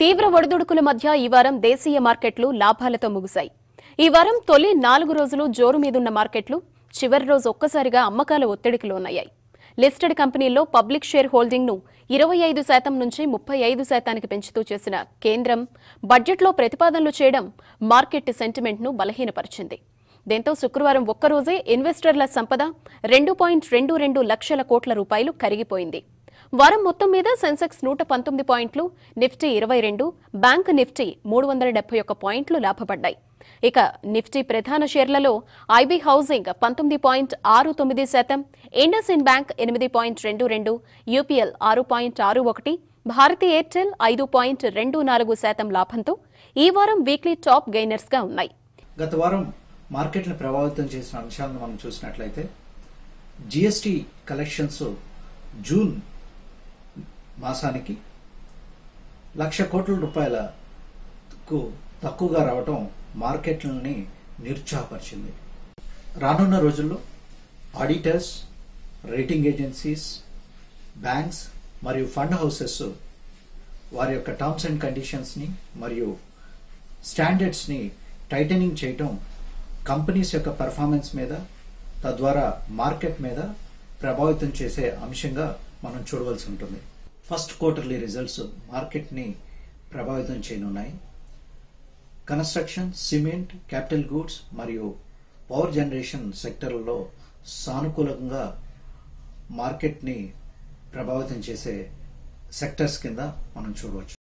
తీవ్ర ఒడిదుడుకుల మధ్య ఈ వారం దేశీయ మార్కెట్లు లాభాలతో ముగిశాయి ఈ వారం తొలి నాలుగు రోజులు జోరు మీదున్న మార్కెట్లు చివరి రోజు ఒక్కసారిగా అమ్మకాల ఒత్తిడికి లోనయ్యాయి లిస్టెడ్ కంపెనీల్లో పబ్లిక్ షేర్ హోల్డింగ్ను ఇరవై ఐదు శాతం నుంచి ముప్పై ఐదు శాతానికి పెంచుతూ చేసిన కేంద్రం బడ్జెట్లో ప్రతిపాదనలు చేయడం మార్కెట్ సెంటిమెంట్ను బలహీనపరిచింది దీంతో శుక్రవారం ఒక్కరోజే ఇన్వెస్టర్ల సంపద రెండు పాయింట్ రెండు రెండు లక్షల కోట్ల రూపాయలు కరిగిపోయింది వారం మొత్తం మీద సెన్సెక్స్ నూట పంతొమ్మిది పాయింట్లు నిఫ్టీ ఇరవై రెండు బ్యాంక్ నిఫ్టీ మూడు వందల డెబ్బై ఒక్క పాయింట్లు లాభపడ్డాయి ఇక నిఫ్టీ ప్రధాన షేర్లలో ఐబీ హౌసింగ్ పంతొమ్మిది పాయింట్ ఆరు తొమ్మిది శాతం ఇండస్ ఇన్ బ్యాంక్ ఎనిమిది పాయింట్ రెండు రెండు యూపీఎల్ ఆరు పాయింట్ ఆరు ఒకటి భారతీ ఎయిర్టెల్ ఐదు పాయింట్ రెండు నాలుగు శాతం లాభంతో ఈ వారం వీక్లీ టాప్ గెయినర్స్గా ఉన్నాయి గత వారం మార్కెట్ను ప్రభావితం చేసిన అంశాలను మనం చూసినట్లయితే జిఎస్టి కలెక్షన్స్ జూన్ మాసానికి లక్ష కోట్ల రూపాయలకు తక్కువగా రావటం మార్కెట్లని నిరుత్సాహపరిచింది రానున్న రోజుల్లో ఆడిటర్స్ రేటింగ్ ఏజెన్సీస్ బ్యాంక్స్ మరియు ఫండ్ హౌసెస్ వారి యొక్క టర్మ్స్ అండ్ కండిషన్స్ని మరియు స్టాండర్డ్స్ని టైటనింగ్ చేయటం కంపెనీస్ యొక్క పెర్ఫార్మెన్స్ మీద తద్వారా మార్కెట్ మీద ప్రభావితం చేసే అంశంగా మనం చూడవలసి ఉంటుంది ఫస్ట్ క్వార్టర్లీ రిజల్ట్స్ మార్కెట్ని ప్రభావితం చేయనున్నాయి కన్స్ట్రక్షన్ సిమెంట్ క్యాపిటల్ గూడ్స్ మరియు పవర్ జనరేషన్ సెక్టర్లలో సానుకూలంగా మార్కెట్ని ప్రభావితం చేసే సెక్టర్స్ కింద మనం చూడవచ్చు